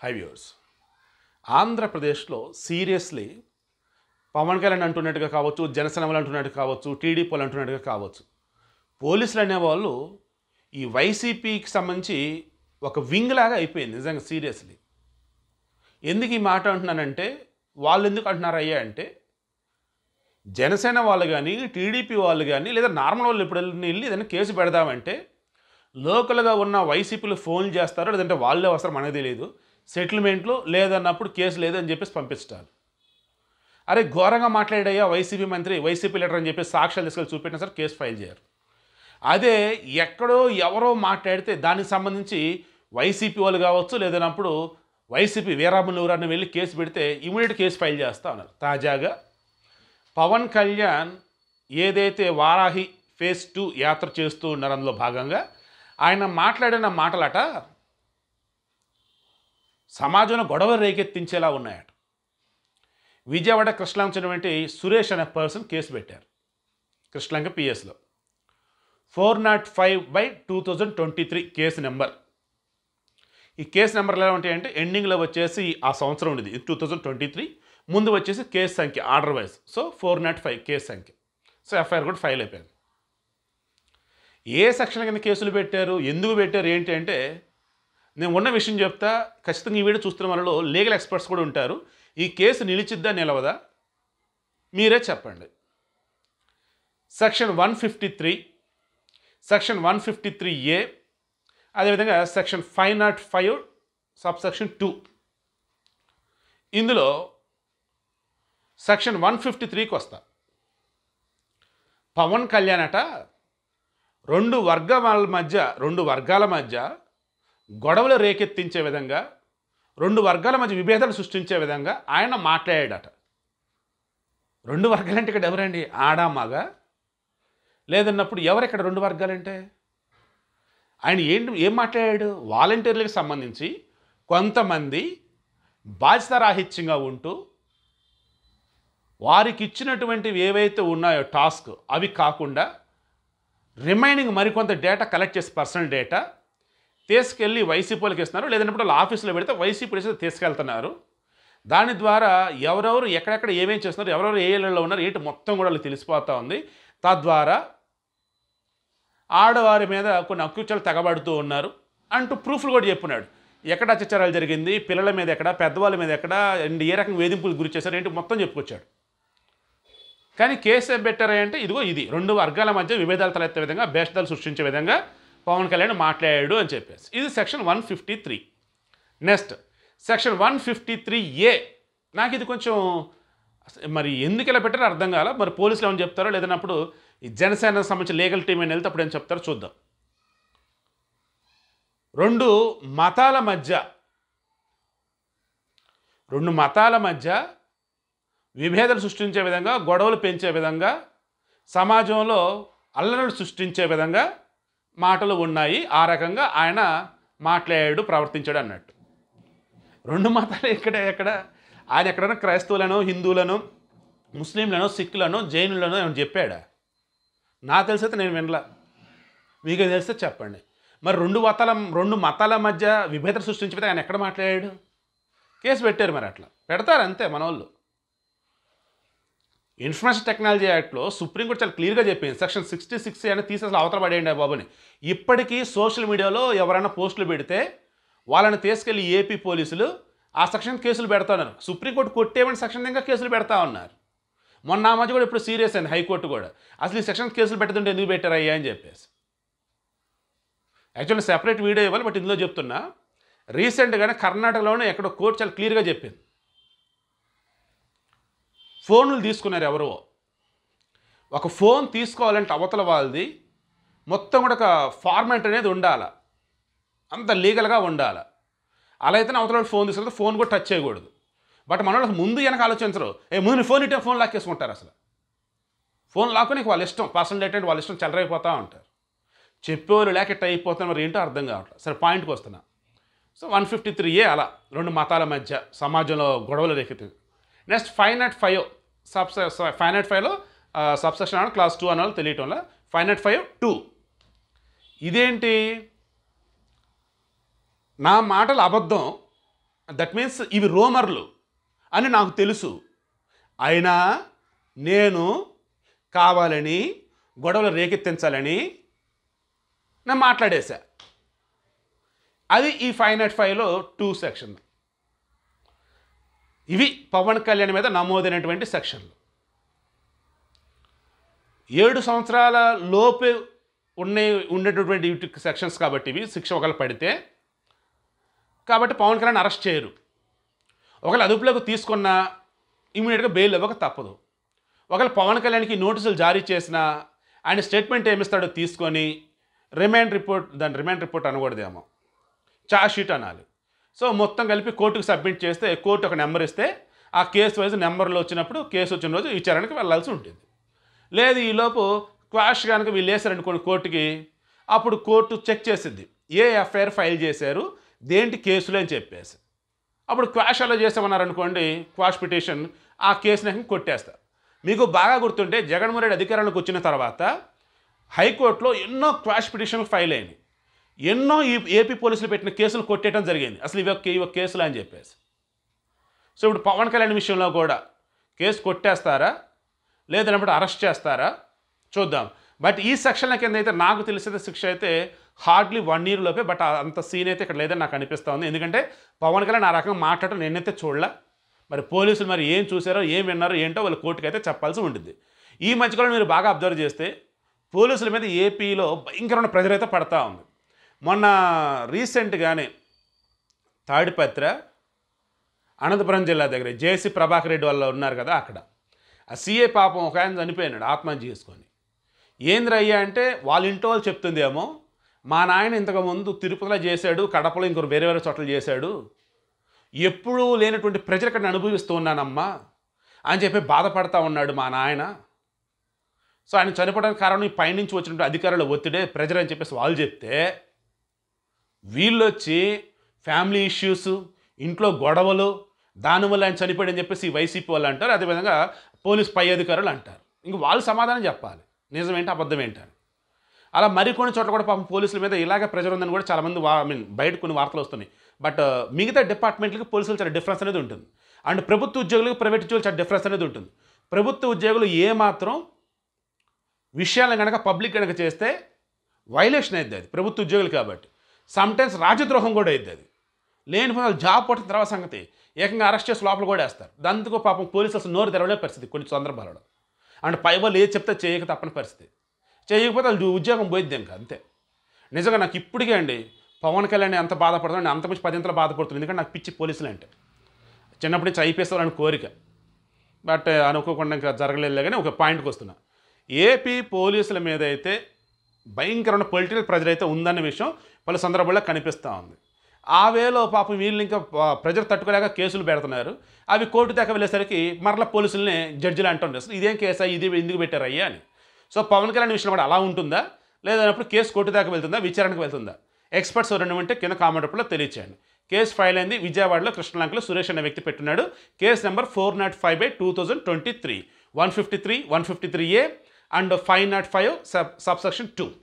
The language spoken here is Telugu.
హై వ్యూర్స్ ఆంధ్రప్రదేశ్లో సీరియస్లీ పవన్ కళ్యాణ్ అంటున్నట్టుగా కావచ్చు జనసేన వాళ్ళు అంటున్నట్టు కావచ్చు టీడీపీ వాళ్ళు అంటున్నట్టుగా కావచ్చు పోలీసులు అనేవాళ్ళు ఈ వైసీపీకి సంబంధించి ఒక వింగ్ లాగా అయిపోయింది నిజంగా సీరియస్లీ ఎందుకు ఈ మాట అంటున్నానంటే వాళ్ళు ఎందుకు అంటున్నారు అయ్యా అంటే జనసేన వాళ్ళు కానీ టీడీపీ వాళ్ళు కానీ లేదా నార్మల్ వాళ్ళు ఇప్పుడు వెళ్ళి ఏదైనా కేసు పెడదామంటే లోకల్గా ఉన్న వైసీపీలు ఫోన్ చేస్తారో లేదంటే వాళ్ళే వస్తారు మనకు తెలియదు సెటిల్మెంట్లు లేదన్నప్పుడు కేసు లేదని చెప్పేసి పంపిస్తారు అరే ఘోరంగా మాట్లాడాయా వైసీపీ మంత్రి వైసీపీ లీడర్ అని చెప్పి సాక్ష్యాలు తీసుకెళ్ళి చూపెట్టినా సరే కేసు ఫైల్ చేయరు అదే ఎక్కడో ఎవరో మాట్లాడితే దానికి సంబంధించి వైసీపీ వాళ్ళు కావచ్చు లేదన్నప్పుడు వైసీపీ వీరామనూరాన్ని వెళ్ళి కేసు పెడితే ఇమీడియట్ కేసు ఫైల్ చేస్తా ఉన్నారు తాజాగా పవన్ కళ్యాణ్ ఏదైతే వారాహి ఫేజ్ టూ యాత్ర చేస్తూ ఉన్నారు అందులో భాగంగా ఆయన మాట్లాడిన మాటలట సమాజంలో గొడవ రేకెత్తించేలా ఉన్నాయట విజయవాడ కృష్ణలంక చెందినటువంటి సురేష్ అనే పర్సన్ కేసు పెట్టారు కృష్ణలంక పిఎస్లో four not five by two thousand twenty three case number ఈ కేసు నెంబర్లు ఎలా ఉంటాయంటే ఎండింగ్లో వచ్చేసి ఆ సంవత్సరం ఉండేది టూ థౌజండ్ ట్వంటీ త్రీ ముందు వచ్చేసి కేసు సంఖ్య order wise so four not five case సంఖ్య సో ఎఫ్ఐఆర్ కూడా ఫైల్ అయిపోయింది ఏ సెక్షన్ కింద కేసులు పెట్టారు ఎందుకు పెట్టారు ఏంటి అంటే నేను ఉన్న విషయం చెప్తా ఖచ్చితంగా ఈ వీడియో చూస్తున్న వాళ్ళలో లీగల్ ఎక్స్పర్ట్స్ కూడా ఉంటారు ఈ కేసు నిలిచిద్దా నిలవదా మీరే చెప్పండి section one fifty three section one fifty three A అదేవిధంగా section five not five sub section two ఇందులో సెక్షన్ వన్ ఫిఫ్టీ త్రీకి వస్తా పవన్ కళ్యాణ్ అట రెండు వర్గాల మధ్య రెండు వర్గాల మధ్య గొడవలు రేకెత్తించే విధంగా రెండు వర్గాల మధ్య విభేదాలు సృష్టించే విధంగా ఆయన మాట్లాడాడట రెండు వర్గాలంటే ఇక్కడ ఎవరండి ఆడా మగ లేదన్నప్పుడు ఎవరు ఇక్కడ రెండు వర్గాలంటే ఆయన ఏంటి ఏం మాట్లాడాడు వాలంటీర్లకు సంబంధించి కొంతమంది బాధ్యతారాహిత్యంగా ఉంటూ వారికి ఇచ్చినటువంటివి ఏవైతే ఉన్నాయో టాస్క్ అవి కాకుండా రిమైనింగ్ మరికొంత డేటా కలెక్ట్ చేసి పర్సనల్ డేటా తీసుకెళ్ళి వైసీపీలకు ఇస్తున్నారు లేదన్నప్పుడు వాళ్ళ ఆఫీసులో పెడితే వైసీపీ తీసుకెళ్తున్నారు దాని ద్వారా ఎవరెవరు ఎక్కడెక్కడ ఏమేమి చేస్తున్నారు ఎవరెవరు ఏ ఏళ్ళలో ఉన్నారు ఏంటి మొత్తం కూడా వాళ్ళకి తెలిసిపోతూ ఉంది తద్వారా ఆడవారి మీద కొన్ని అక్యూచాలు తెగబడుతూ ఉన్నారు అంటూ ప్రూఫ్లు కూడా చెప్పున్నాడు ఎక్కడ అత్యాచారాలు జరిగింది పిల్లల మీద ఎక్కడ పెద్దవాళ్ళ మీద ఎక్కడ అండ్ ఏ రకంగా వేధింపులు గురి చేశారు ఏంటి మొత్తం చెప్పుకొచ్చాడు కానీ కేసు ఏం పెట్టారు అంటే ఇదిగో ఇది రెండు వర్గాల మధ్య విభేదాలు తలెత్తే విధంగా భేషాలు సృష్టించే విధంగా పవన్ కళ్యాణ్ మాట్లాడాడు అని చెప్పేసి ఇది section one fifty three next section one fifty three A నాకు ఇది కొంచెం అస- మరి ఎందుకు ఇలా పెట్టారో అర్థం కాల మరి పోలీసులు ఏమైనా చెప్తారో లేదన్నప్పుడు ఈ జనసేన సంబంధించిన లీగల్ టీం అని వెళ్తే అప్పుడు ఏం చెప్తారో చూద్దాం రెండు మతాల మధ్య రెండు మతాల మధ్య విభేదాలు సృష్టించే విధంగా గొడవలు పెంచే విధంగా సమాజంలో అల్లరులు సృష్టించే విధంగా మాటలు ఉన్నాయి ఆ రకంగా ఆయన మాట్లాడాడు ప్రవర్తించాడు అన్నట్టు రెండు మతాలు ఎక్కడ ఎక్కడ ఆయన ఎక్కడైనా క్రైస్తవులను హిందువులను ముస్లింలను సిక్కులను జైనులను ఏమైనా చెప్పాడా నా తెలిసైతే నేను వినలా మీకు తెలిస్తే చెప్పండి మరి రెండు మతాల రెండు మతాల మధ్య విభేదం సృష్టించితే ఆయన ఎక్కడ మాట్లాడాడు కేసు పెట్టారు మరి అట్లా పెడతారు అంతే మన వాళ్ళు ఇన్ఫర్మేషన్ టెక్నాలజీ యాక్ట్లో సుప్రీంకోర్టు చాలా క్లియర్గా చెప్పింది సెక్షన్ సిక్స్టీ సిక్స్ అని తీసేసి అవతల పడేయండి ఆ బాబుని ఇప్పటికీ సోషల్ మీడియాలో ఎవరైనా పోస్టులు పెడితే వాళ్ళని తీసుకెళ్లి ఏపీ పోలీసులు ఆ సెక్షన్ కేసులు పెడతా ఉన్నారు సుప్రీంకోర్టు కొట్టేమని సెక్షన్ ఇంకా కేసులు పెడతా ఉన్నారు మొన్న ఆ మధ్య కూడా ఇప్పుడు సీరియస్ అయింది హైకోర్టు కూడా అసలు ఈ సెక్షన్ కేసులు పెట్టదంటే ఎందుకు పెట్టారయ్యా అని చెప్పేసి యాక్చువల్లీ సెపరేట్ వీడియో ఇవ్వాలి బట్ ఇందులో చెప్తున్నా రీసెంట్గానే కర్ణాటకలోనే ఎక్కడో కోర్టు చాలా క్లియర్గా చెప్పింది ఫోన్లు తీసుకున్నారు ఎవరో ఒక ఫోన్ తీసుకోవాలంటే అవతల వాళ్ళది మొత్తం కూడా ఒక ఫార్మాట్ అనేది ఉండాలి అంత లీగల్గా ఉండాలి అలా అయితే అవతల వాడు ఫోన్ తీసుకెళ్తే ఫోన్ కూడా టచ్ చేయకూడదు బట్ మన వాళ్ళు ముందు వెనక ఆలోచించరు ఏ ముందు నీ ఫోన్ ఇట్టే ఫోన్ లాక్కేసుకుంటారు అసలు ఫోన్ లాక్కుని వాళ్ళ ఇష్టం పర్సనల్ డేటా వాళ్ళ ఇష్టం చెలరైపోతూ ఉంటారు చెప్పేవాళ్ళు లేక ఇట్ట అయిపోతాం మరి ఏంటో అర్థం కావట్లేదు సరే పాయింట్కి వస్తున్నా so one fifty three A అలా రెండు మతాల మధ్య సమాజంలో గొడవలు రేకెత్తి next five not five sub five not ఫైవ్లో సబ్సెక్షన్ అని క్లాస్ టూ అన్న వాళ్ళు తెలియటంలో ఫైవ్ నాట్ ఫైవ్ టూ ఇదేంటి నా మాటలు అబద్ధం దట్ మీన్స్ ఇవి రోమర్లు అని నాకు తెలుసు అయినా నేను కావాలని గొడవలు రేకెత్తించాలని నేను మాట్లాడేశా అది ఈ ఫైవ్ నాట్ ఫైవ్లో టూ సెక్షన్ ఇవి పవన్ కళ్యాణ్ మీద నమోదైనటువంటి సెక్షన్లు ఏడు సంవత్సరాల లోపు ఉండే ఉండేటటువంటి వీటి సెక్షన్స్ కాబట్టి ఇవి శిక్ష ఒకళ్ళు పడితే కాబట్టి పవన్ కళ్యాణ్ అరెస్ట్ చేయరు ఒకళ్ళు అదుపులోకి తీసుకున్న ఇమీడియట్గా బెయిల్ ఇవ్వక తప్పదు ఒకవేళ పవన్ కళ్యాణ్కి నోటీసులు జారీ చేసినా ఆయన స్టేట్మెంట్ ఏమిస్తాడో తీసుకొని రిమాండ్ రిపోర్ట్ దాని రిమాండ్ రిపోర్ట్ అనకూడదేమో చార్జ్ షీట్ అనాలి సో మొత్తం కలిపి కోర్టుకు సబ్మిట్ చేస్తే కోర్టు ఒక నెంబర్ ఇస్తే ఆ కేసు వైజ్ నెంబర్లో వచ్చినప్పుడు కేసు వచ్చిన రోజు విచారణకు వెళ్ళాల్సి ఉంటుంది లేదు ఈలోపు క్వాష్ కనుక వీళ్ళు వేసారనుకోండి కోర్టుకి అప్పుడు కోర్టు చెక్ చేసిద్ది ఏ ఎఫ్ఐఆర్ ఫైల్ చేశారు దేంటి కేసులు అని చెప్పేసి అప్పుడు క్వాష్ అలా చేసామన్నారనుకోండి క్వాష్ పిటిషన్ ఆ కేసుని కొట్టేస్తారు మీకు బాగా గుర్తుంటే జగన్మోహన్ రెడ్డి అధికారంలోకి వచ్చిన తర్వాత హైకోర్టులో ఎన్నో క్వాష్ పిటిషన్లు ఫైల్ అయినాయి ఎన్నో ఈ ఏపీ పోలీసులు పెట్టిన కేసులు కొట్టేయడం జరిగింది అసలు ఇవి ఒక ఇవి ఒక కేసులు అని చెప్పేసి సో ఇప్పుడు పవన్ కళ్యాణ్ విషయంలో కూడా కేసు కొట్టేస్తారా లేదన్నప్పుడు అరెస్ట్ చేస్తారా చూద్దాం బట్ ఈ సెక్షన్ల కింద అయితే నాకు తెలిసిన శిక్ష అయితే హార్డ్లీ వన్ ఇయర్ లోపే బట్ అంత సీన్ అయితే ఇక్కడ లేదని నాకు అనిపిస్తూ ఉంది ఎందుకంటే పవన్ కళ్యాణ్ ఆ రకంగా మాట్లాడటం నేనైతే చూడలే మరి పోలీసులు మరి ఏం చూసారో ఏం విన్నారో ఏంటో వాళ్ళ కోర్టుకి అయితే చెప్పాల్సి ఉంటుంది ఈ మధ్యకాలంలో మీరు బాగా అబ్జర్వ్ చేస్తే పోలీసుల మీద ఏపీలో భయంకరమైన ప్రెజర్ అయితే పడతా ఉంది మొన్న రీసెంట్గానే తాడిపత్ర అనంతపురం జిల్లా దగ్గర జేసీ ప్రభాకర్ రెడ్డి వాళ్ళు ఉన్నారు కదా అక్కడ ఆ సీఏ పాపం ఒక ఆయన చనిపోయినాడు ఆత్మహత్య చేసుకొని ఏంద్ర అయ్యా అంటే వాళ్ళ ఇంట్లో వాళ్ళు చెప్తుందేమో మా నాయన ఇంతకుముందు తిరుపతిలో చేశాడు కడపలో ఇంకొక వేరే వేరే చోట్ల చేశాడు ఎప్పుడూ లేనటువంటి ప్రజలు ఇక్కడ అనుభవిస్తూ ఉన్నానమ్మా అని చెప్పి బాధపడతా ఉన్నాడు మా నాయన సో ఆయన చనిపోవడానికి కారణం ఈ పైనుంచి వచ్చినటువంటి అధికారుల ఒత్తిడే ప్రజలు అని చెప్పేసి వాళ్ళు చెప్తే వీళ్ళు వచ్చి ఫ్యామిలీ ఇష్యూస్ ఇంట్లో గొడవలు దానివల్ల ఆయన చనిపోయాడని చెప్పేసి ఈ వైసీపీ వాళ్ళు అంటారు అదేవిధంగా పోలీస్ పై అధికారులు అంటారు ఇంక వాళ్ళు సమాధానం చెప్పాలి నిజమేంటి అబద్ధం ఏంటని అలా మరికొన్ని చోట్ల కూడా పాపం పోలీసుల మీద ఇలాగే ప్రెజర్ ఉందని కూడా చాలామంది వా ఐ మీన్ బయట కొన్ని వార్తలు వస్తున్నాయి బట్ మిగతా డిపార్ట్మెంట్లకి పోలీసులు చాలా డిఫరెన్స్ అనేది ఉంటుంది అండ్ ప్రభుత్వ ఉద్యోగులకు ప్రైవేట్ ఉద్యోగులు చాలా డిఫరెన్స్ అనేది ఉంటుంది ప్రభుత్వ ఉద్యోగులు ఏమాత్రం విషయాలను కనుక పబ్లిక్ కనుక చేస్తే వైలేషన్ అయింది అది ప్రభుత్వ ఉద్యోగులు కాబట్టి సమ్టైమ్స్ రాజద్రోహం కూడా అయింది అది లేని పనులు జాబ్ పట్టిన తర్వాత సంగతి ఏకంగా అరెస్ట్ చేసి లోపల కూడా వేస్తారు దాంతో పాపం పోలీసులు అసలు నోరు తెరవలే పరిస్థితి కొన్ని సందర్భాలలో అండ్ పై వాళ్ళు ఏది చెప్తే చేయక తప్పని పరిస్థితి చేయకపోతే వాళ్ళు ఉద్యోగం పోయిద్ది ఇంకా అంతే నిజంగా నాకు ఇప్పటికే అండి పవన్ కళ్యాణ్ ఎంత బాధపడుతున్నాను నేను అంతమంది పదింతలు బాధపడుతున్నాను ఎందుకంటే నాకు పిచ్చి పోలీసులు అంటే చిన్నప్పటి నుంచి ఐపీఎస్ అని కోరిక బట్ అనుకోకుండా ఇంకా జరగలేదు కానీ ఒక పాయింట్కి వస్తున్నా ఏపీ పోలీసుల మీద అయితే భయంకరమైన పొలిటికల్ ప్రెజర్ అయితే ఉందన్న విషయం పలు సందర్భాల్లో కనిపిస్తూ ఉంది ఆ వేలో పాపం వీళ్ళు ఇంకా ప- ప్రెజర్ తట్టుకోలేక కేసులు పెడుతున్నారు అవి కోర్టు దాకా వెళ్ళేసరికి మరలా పోలీసుల్ని జడ్జిలు అంటుంటారు "అసలు ఇదేం కేసా ఇది ఎందుకు పెట్టారు అయ్యా అని సో పవన్ కళ్యాణ్ విషయం కూడా అలా ఉంటుందా లేదన్నప్పుడు కేసు కోర్టు దాకా వెళ్తుందా విచారణకు వెళ్తుందా ఎక్స్పర్ట్స్ ఎవరైనా ఉంటే కింద కామెంట్ రూపంలో తెలియచేయండి కేసు ఫైల్ అయింది విజయవాడలో కృష్ణలంకలో సురేష్ అనే వ్యక్తి పెట్టున్నాడు case number four not five by two thousand twenty three one fifty three one fifty three A and five not five sub sub section two